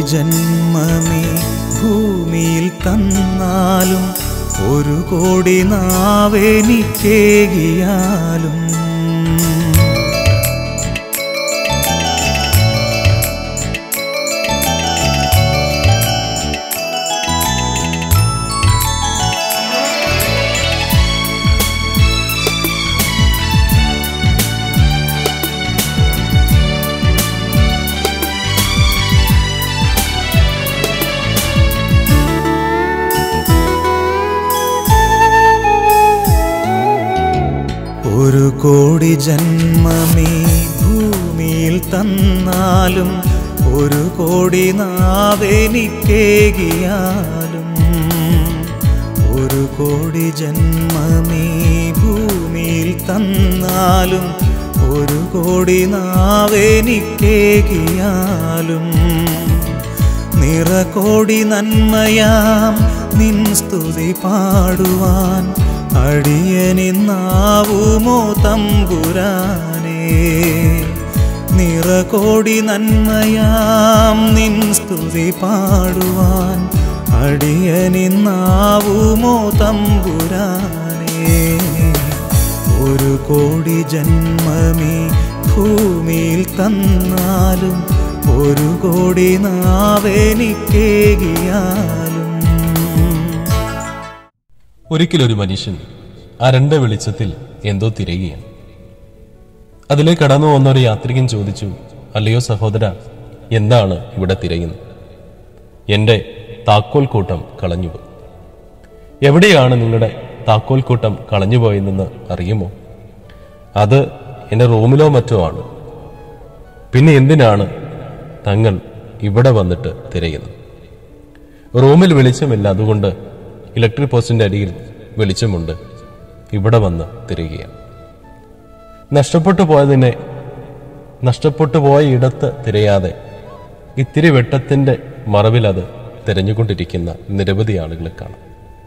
ജന്മമേ ഭൂമിയിൽ തന്നാലും ഒരു കോടി നാവെനിക്കേകിയാലും ഒരു കോടി ജന്മമേ ഭൂമിയിൽ തന്നാലും ഒരു കോടി നാവെനിക്കേകിയാലും ഒരു കോടി ജന്മമേ ഭൂമിയിൽ തന്നാലും ഒരു കോടി നാവെനിക്കേകിയാലും നിറകോടി നന്മയാം നിൻ സ്തുതി പാടുവാൻ അടിയനിന്നാവുമോ തമ്പുരാനേ നിറകോടി നന്മയാം നിൻ സ്തുതി പാടുവാൻ അടിയനിന്നാവുമോ തമ്പുരാനേ ഒരു കോടി ജന്മമേ ഭൂമിയിൽ തന്നാലും ഒരു കോടി നാവെനിക്കേകിയാലും ഒരിക്കലൊരു മനുഷ്യൻ അരണ്ട വെളിച്ചത്തിൽ എന്തോ തിരയുകയാണ് അതിലെ കടന്നു വന്ന ഒരു യാത്രികൻ ചോദിച്ചു അല്ലയോ സഹോദര എന്താണ് ഇവിടെ തിരയുന്നത് എന്റെ താക്കോൽ കൂട്ടം കളഞ്ഞുപോയി എവിടെയാണ് നിങ്ങളുടെ താക്കോൽ കൂട്ടം കളഞ്ഞുപോയെന്ന് അറിയുമോ അത് എന്റെ റൂമിലോ മറ്റോ ആണ് പിന്നെ എന്തിനാണ് തങ്ങൾ ഇവിടെ വന്നിട്ട് തിരയുന്നത് റൂമിൽ വെളിച്ചമില്ല അതുകൊണ്ട് ഇലക്ട്രിക് പോസ്റ്റിന്റെ അരികിൽ വെളിച്ചമുണ്ട് ഇവിടെ വന്ന് തിരയുകയാണ് നഷ്ടപ്പെട്ടു പോയതിനെ നഷ്ടപ്പെട്ടു പോയ ഇടത്ത് തിരയാതെ ഇത്തിരി വെട്ടത്തിന്റെ മറവിൽ അത് തിരഞ്ഞുകൊണ്ടിരിക്കുന്ന നിരവധി ആളുകളെ കാണാം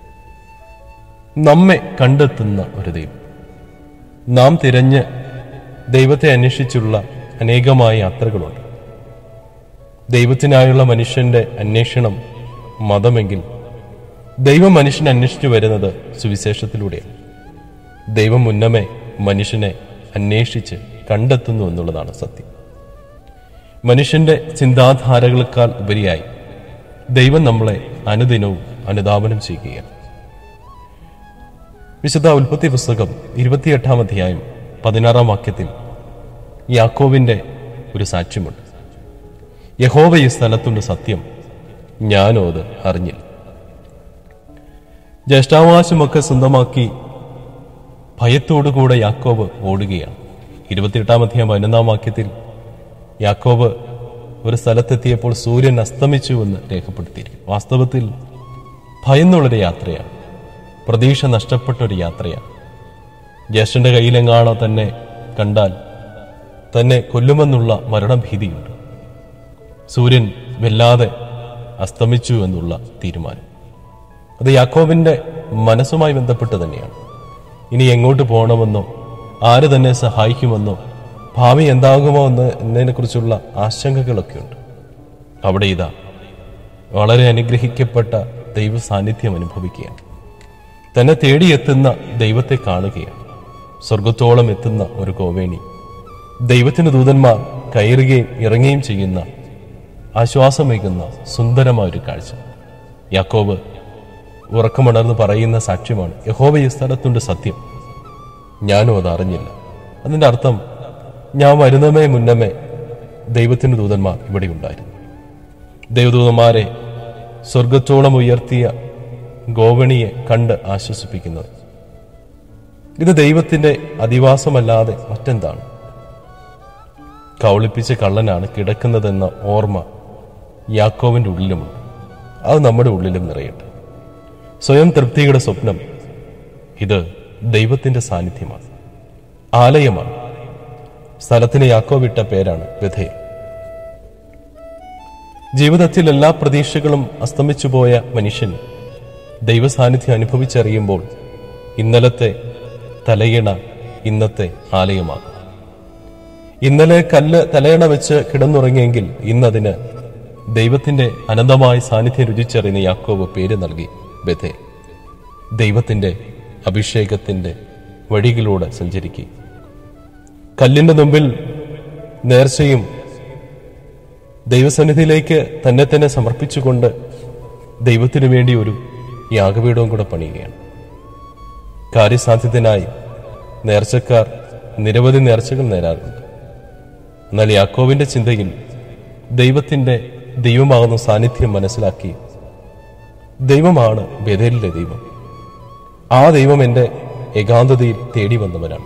നമ്മെ കണ്ടെത്തുന്ന ഒരു ദൈവം നാം തിരഞ്ഞ് ദൈവത്തെ അന്വേഷിച്ചുള്ള അനേകമായ യാത്രകളുണ്ട് ദൈവത്തിനായുള്ള മനുഷ്യന്റെ അന്വേഷണം മതമെങ്കിൽ ദൈവം മനുഷ്യനെ അന്വേഷിച്ചു വരുന്നത് സുവിശേഷത്തിലൂടെയാണ് ദൈവം മുന്നമേ മനുഷ്യനെ അന്വേഷിച്ച് കണ്ടെത്തുന്നു എന്നുള്ളതാണ് സത്യം മനുഷ്യന്റെ ചിന്താധാരകളെക്കാൾ ഉപരിയായി ദൈവം നമ്മളെ അനുദിനവും അനുധാവനം ചെയ്യുകയാണ് വിശുദ്ധ ഉൽപ്പത്തി പുസ്തകം ഇരുപത്തിയെട്ടാം അധ്യായം പതിനാറാം വാക്യത്തിൽ യാക്കോവിന്റെ ഒരു സാക്ഷ്യമുണ്ട് യഹോവ ഈ സ്ഥലത്തുണ്ട് സത്യം ഞാനോ അത് അറിഞ്ഞില്ല ജ്യേഷ്ഠാവകാശമൊക്കെ സ്വന്തമാക്കി ഭയത്തോടുകൂടെ യാക്കോബ് ഓടുകയാണ് ഇരുപത്തിയെട്ടാം അധ്യായം പതിനൊന്നാം വാക്യത്തിൽ യാക്കോബ് ഒരു സ്ഥലത്തെത്തിയപ്പോൾ സൂര്യൻ അസ്തമിച്ചു എന്ന് രേഖപ്പെടുത്തിയിരിക്കും വാസ്തവത്തിൽ ഭയന്നുള്ളൊരു യാത്രയാണ് പ്രതീക്ഷ നഷ്ടപ്പെട്ട ഒരു യാത്രയാണ് ജ്യേഷ്ഠന്റെ കയ്യിലെങ്ങാണോ തന്നെ കണ്ടാൽ തന്നെ കൊല്ലുമെന്നുള്ള മരണഭീതിയുണ്ട് സൂര്യൻ വല്ലാതെ അസ്തമിച്ചു എന്നുള്ള തീരുമാനം അത് യാക്കോബിന്റെ മനസ്സുമായി ബന്ധപ്പെട്ട് തന്നെയാണ് ഇനി എങ്ങോട്ട് പോകണമെന്നോ ആര് തന്നെ സഹായിക്കുമെന്നോ ഭാവി എന്താകുമോ എന്ന് എന്നതിനെക്കുറിച്ചുള്ള ആശങ്കകളൊക്കെയുണ്ട് അവിടെ ഇതാ വളരെ അനുഗ്രഹിക്കപ്പെട്ട ദൈവ സാന്നിധ്യം അനുഭവിക്കുകയാണ് തന്നെ തേടിയെത്തുന്ന ദൈവത്തെ കാണുകയാണ് സ്വർഗത്തോളം എത്തുന്ന ഒരു കോവേണി ദൈവത്തിന്റെ ദൂതന്മാർ കയറുകയും ഇറങ്ങുകയും ചെയ്യുന്ന ആശ്വാസമേകുന്ന സുന്ദരമായ ഒരു കാഴ്ച യാക്കോബ് ഉറക്കമുണർന്ന് പറയുന്ന സാക്ഷ്യമാണ് യഹോവ ഈ സ്ഥലത്തുണ്ട് സത്യം ഞാനും അത് അറിഞ്ഞില്ല അതിന്റെ അർത്ഥം ഞാൻ വരുന്നമേ മുന്നമേ ദൈവത്തിന്റെ ദൂതന്മാർ ഇവിടെ ഉണ്ടായിരുന്നു ദൈവദൂതന്മാരെ സ്വർഗത്തോളം ഉയർത്തിയ ഗോവണിയെ കണ്ട് ആശ്വസിപ്പിക്കുന്നത് ഇത് ദൈവത്തിന്റെ അധിവാസമല്ലാതെ മറ്റെന്താണ് കൗളിപ്പിച്ച കള്ളനാണ് കിടക്കുന്നതെന്ന ഓർമ്മ യാക്കോവിന്റെ ഉള്ളിലുമുണ്ട് അത് നമ്മുടെ ഉള്ളിലും നിറയട്ടെ സ്വയം തൃപ്തിയുടെ സ്വപ്നം ഇത് ദൈവത്തിന്റെ സാന്നിധ്യമാണ് ആലയമാണ് സ്ഥലത്തിന് യാക്കോവിട്ട പേരാണ് ബഥേൽ ജീവിതത്തിൽ എല്ലാ പ്രതീക്ഷകളും അസ്തമിച്ചു പോയ മനുഷ്യൻ ദൈവസാന്നിധ്യം അനുഭവിച്ചറിയുമ്പോൾ ഇന്നലത്തെ തലയിണ ഇന്നത്തെ ആലയമാകും ഇന്നലെ കല്ല് തലയിണ വെച്ച് കിടന്നുറങ്ങിയെങ്കിൽ ഇന്നതിന് ദൈവത്തിന്റെ അനന്തമായ സാന്നിധ്യം രുചിച്ചറിയുന്ന യാക്കോബ് പേര് നൽകി ബഥേൽ ദൈവത്തിന്റെ അഭിഷേകത്തിന്റെ വഴികളിലൂടെ സഞ്ചരിക്കുക കല്ലിന്റെ മുമ്പിൽ നേർച്ചയും ദൈവസന്നിധിയിലേക്ക് തന്നെ തന്നെ സമർപ്പിച്ചുകൊണ്ട് ദൈവത്തിനു വേണ്ടി ഒരു യാഗപീഠവും കൂടെ പണിയുകയാണ് കാര്യസാധ്യത്തിനായി നേർച്ചക്കാർ നിരവധി നേർച്ചകൾ നേരാറുണ്ട് എന്നാൽ യാക്കോവിന്റെ ചിന്തയിൽ ദൈവത്തിന്റെ ദൈവമാകുന്ന സാന്നിധ്യം മനസ്സിലാക്കി ദൈവമാണ് ബദലിലെ ദൈവം ആ ദൈവം എൻ്റെ ഏകാന്തതയിൽ തേടി വന്നവനാണ്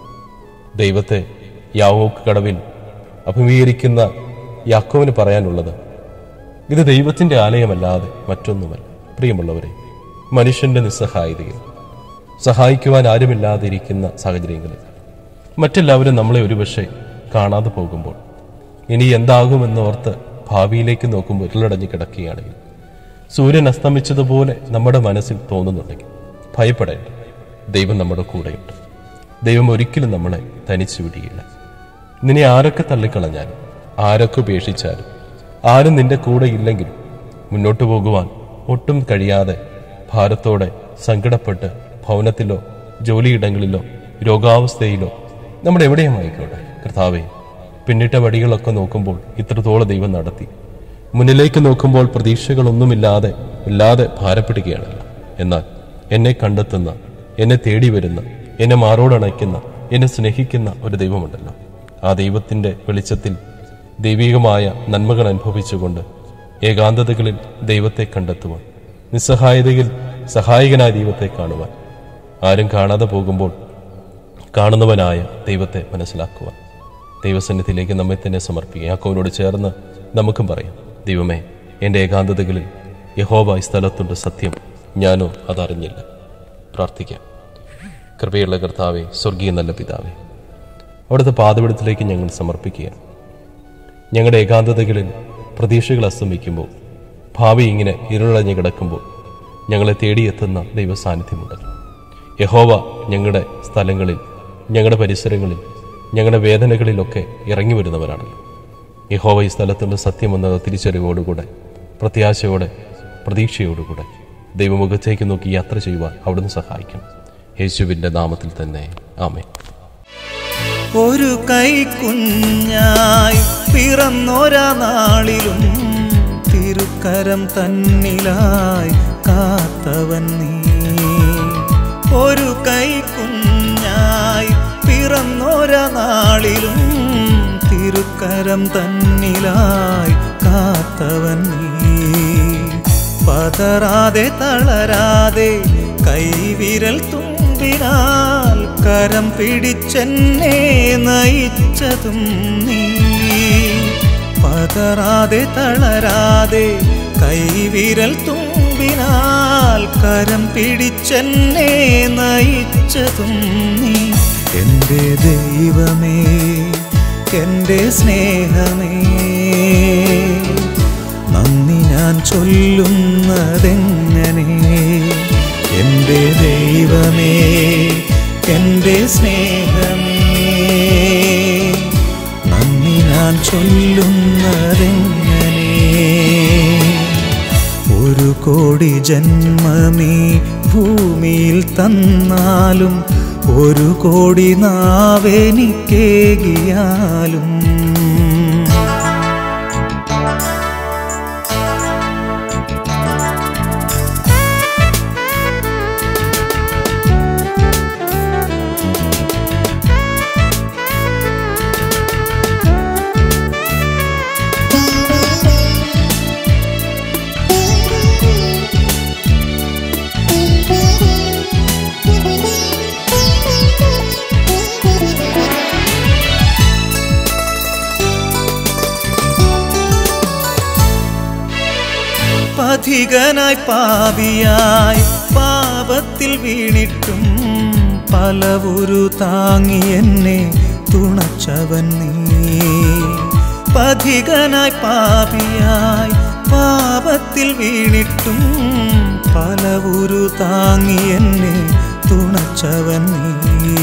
ദൈവത്തെ യാവോക്ക് കടവിൽ അഭിമുഖീകരിക്കുന്ന യാക്കോവിന് പറയാനുള്ളത് ഇത് ദൈവത്തിന്റെ ആലയമല്ലാതെ മറ്റൊന്നുമല്ല പ്രിയമുള്ളവരെ മനുഷ്യന്റെ നിസ്സഹായതയിൽ സഹായിക്കുവാൻ ആരുമില്ലാതിരിക്കുന്ന സാഹചര്യങ്ങളിൽ മറ്റെല്ലാവരും നമ്മളെ ഒരുപക്ഷെ കാണാതെ പോകുമ്പോൾ ഇനി എന്താകുമെന്നോർത്ത് ഭാവിയിലേക്ക് നോക്കുമ്പോൾ ഇരുളടഞ്ഞ് കിടക്കുകയാണെങ്കിൽ സൂര്യൻ അസ്തമിച്ചതുപോലെ നമ്മുടെ മനസ്സിൽ തോന്നുന്നുണ്ടെങ്കിൽ ഭയപ്പെടേണ്ട ദൈവം നമ്മുടെ കൂടെയുണ്ട് ദൈവം ഒരിക്കലും നമ്മളെ തനിച്ചു വിടുകയില്ല നിന്നെ ആരൊക്കെ തള്ളിക്കളഞ്ഞാലും ആരൊക്കെ ഉപേക്ഷിച്ചാലും ആരും നിന്റെ കൂടെ ഇല്ലെങ്കിലും മുന്നോട്ടു പോകുവാൻ ഒട്ടും കഴിയാതെ ഭാരത്തോടെ സങ്കടപ്പെട്ട് ഭവനത്തിലോ ജോലിയിടങ്ങളിലോ രോഗാവസ്ഥയിലോ നമ്മൾ എവിടെയുമായിക്കോട്ടെ കർത്താവെ പിന്നിട്ട വടികളൊക്കെ നോക്കുമ്പോൾ ഇത്രത്തോളം ദൈവം നടത്തി മുന്നിലേക്ക് നോക്കുമ്പോൾ പ്രതീക്ഷകളൊന്നുമില്ലാതെ ഇല്ലാതെ ഭാരപ്പെടുകയാണല്ലോ എന്നാൽ എന്നെ കണ്ടെത്തുന്ന എന്നെ തേടി വരുന്ന എന്നെ മാറോടണയ്ക്കുന്ന എന്നെ സ്നേഹിക്കുന്ന ഒരു ദൈവമുണ്ടല്ലോ ആ ദൈവത്തിന്റെ വെളിച്ചത്തിൽ ദൈവികമായ നന്മകൾ അനുഭവിച്ചുകൊണ്ട് ഏകാന്തതകളിൽ ദൈവത്തെ കണ്ടെത്തുവാൻ നിസ്സഹായതയിൽ സഹായകനായ ദൈവത്തെ കാണുവാൻ ആരും കാണാതെ പോകുമ്പോൾ കാണുന്നവനായ ദൈവത്തെ മനസ്സിലാക്കുവാൻ ദൈവസന്നിധിയിലേക്ക് നമ്മെ തന്നെ സമർപ്പിക്കുക യാക്കോവിനോട് ചേർന്ന് നമുക്കും പറയാം ദൈവമേ എൻ്റെ ഏകാന്തതകളിൽ യഹോവ ഈ സ്ഥലത്തുണ്ട് സത്യം ഞാനോ അതറിഞ്ഞില്ല പ്രാർത്ഥിക്കാം കൃപയുള്ള കർത്താവെ സ്വർഗീയ നല്ല പിതാവേ അവിടുത്തെ പാതപിടത്തിലേക്ക് ഞങ്ങൾ സമർപ്പിക്കുകയാണ് ഞങ്ങളുടെ ഏകാന്തതകളിൽ പ്രതീക്ഷകൾ അസ്തമിക്കുമ്പോൾ ഭാവി ഇങ്ങനെ ഇരുളഞ്ഞ് കിടക്കുമ്പോൾ ഞങ്ങളെ തേടിയെത്തുന്ന ദൈവ സാന്നിധ്യമുണ്ടല്ലോ യഹോവ ഞങ്ങളുടെ സ്ഥലങ്ങളിൽ ഞങ്ങളുടെ പരിസരങ്ങളിൽ ഞങ്ങളുടെ വേദനകളിലൊക്കെ ഇറങ്ങി വരുന്നവരാണല്ലോ യഹോവ ഈ സ്ഥലത്തുള്ള സത്യമെന്നത് തിരിച്ചറിവോടുകൂടെ പ്രത്യാശയോടെ പ്രതീക്ഷയോടുകൂടെ ദൈവമുഖത്തേക്ക് നോക്കി യാത്ര ചെയ്യുവാൻ അവിടുന്ന് സഹായിക്കണം യേശുവിൻ്റെ നാമത്തിൽ തന്നെ ആമേ ഒരു കൈക്കുഞ്ഞായി പിറന്നൊരാ നാളിലും തിരുക്കരം തന്നിലായി കാത്തവൻ നീ ഒരു കൈക്കുഞ്ഞായി പിറന്നൊരാ നാളിലും തിരുക്കരം തന്നിലായി കാത്തവൻ നീ പതറാതെ തളരാതെ കൈവിരൽ തുമ്പിനാൽ കരം പിടിച്ചെന്നെ നയിച്ചതും നീ പതറാതെ തളരാതെ കൈവിരൽ തുമ്പിനാൽ കരം പിടിച്ചെന്നെ നയിച്ചതും നീ എൻ്റെ ദൈവമേ എൻ്റെ സ്നേഹമേ നന്ദി ഞാൻ ചൊല്ലുന്നതെങ്ങനെ എൻ്റെ ദൈവമേ എൻ്റെ സ്നേഹമേ നന്ദി ഞാൻ ചൊല്ലുന്നതെങ്ങനെ ഒരു കോടി ജന്മമീ ഭൂമിയിൽ തന്നാലും ഒരു കോടി നാവെനിക്കേകിയാലും പഥികനായി പാപിയായി പാപത്തിൽ വീണിട്ടും പലവുരു താങ്ങി എന്നെ തുണച്ചവൻ നീ പഥികനായി പാപിയായി പാപത്തിൽ വീണിട്ടും പലവുരു താങ്ങി എന്നെ തുണച്ചവൻ നീ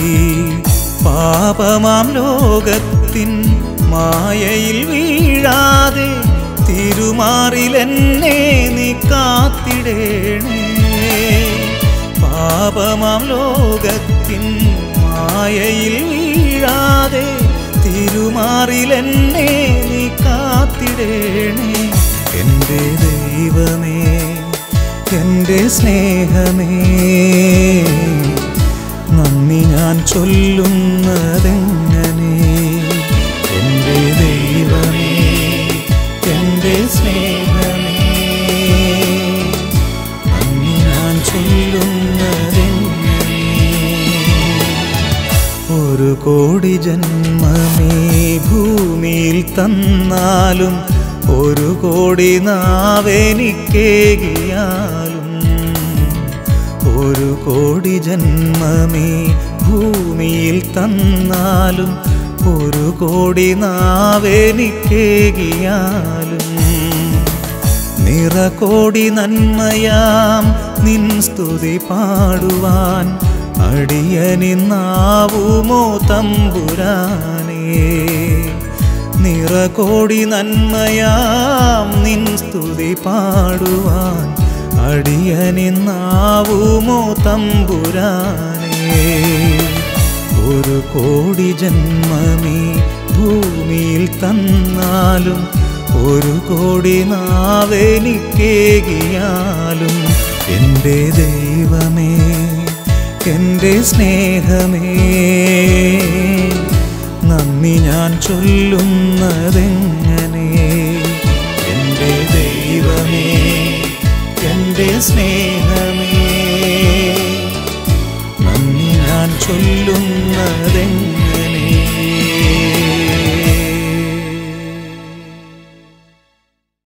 പാപമാം ലോകത്തിൻ മായയിൽ വീഴാതെ തിരുമാറിലെന്നെ നീ കാത്തിടേണേ പാപമാം ലോകത്തിൻ മായയിൽ വീഴാതെ തിരുമാറിലെന്നെ നീ കാത്തിടേണേ എൻ്റെ ദൈവമേ എൻ്റെ സ്നേഹമേ നന്ദി ഞാൻ ചൊല്ലുന്നതെങ്ങനെ എൻ്റെ ദൈവമേ എൻ്റെ സ്നേഹമേ നന്ദി ഞാൻ ചൊല്ലുന്നതെങ്ങനെ ഒരു കോടി ജന്മമേ ഭൂമിയിൽ തന്നാലും ഒരു കോടി നാവെനിക്കേകിയാലും ഒരു കോടി ജന്മമേ ഭൂമിയിൽ തന്നാലും ഒരു കോടി നാവെനിക്കേകിയാലും നിറകോടി നന്മയാം നിൻ സ്തുതി പാടുവാൻ അടിയനിന്നാവുമോ തമ്പുരാനേ നിറകോടി നന്മയാം നിൻ സ്തുതി പാടുവാൻ അടിയനിന്നാവുമോ തമ്പുരാനേ ഒരു കോടി ജന്മമേ ഭൂമിയിൽ തന്നാലും ഒരു കോടി നാവെനിക്കേകിയാലും എൻ്റെ ദൈവമേ എൻ്റെ സ്നേഹമേ നന്ദി ഞാൻ ചൊല്ലുന്നതെങ്ങനെ എൻ്റെ ദൈവമേ എൻ്റെ സ്നേഹമേ നന്ദി ഞാൻ ചൊല്ലുന്നതെങ്ങനെ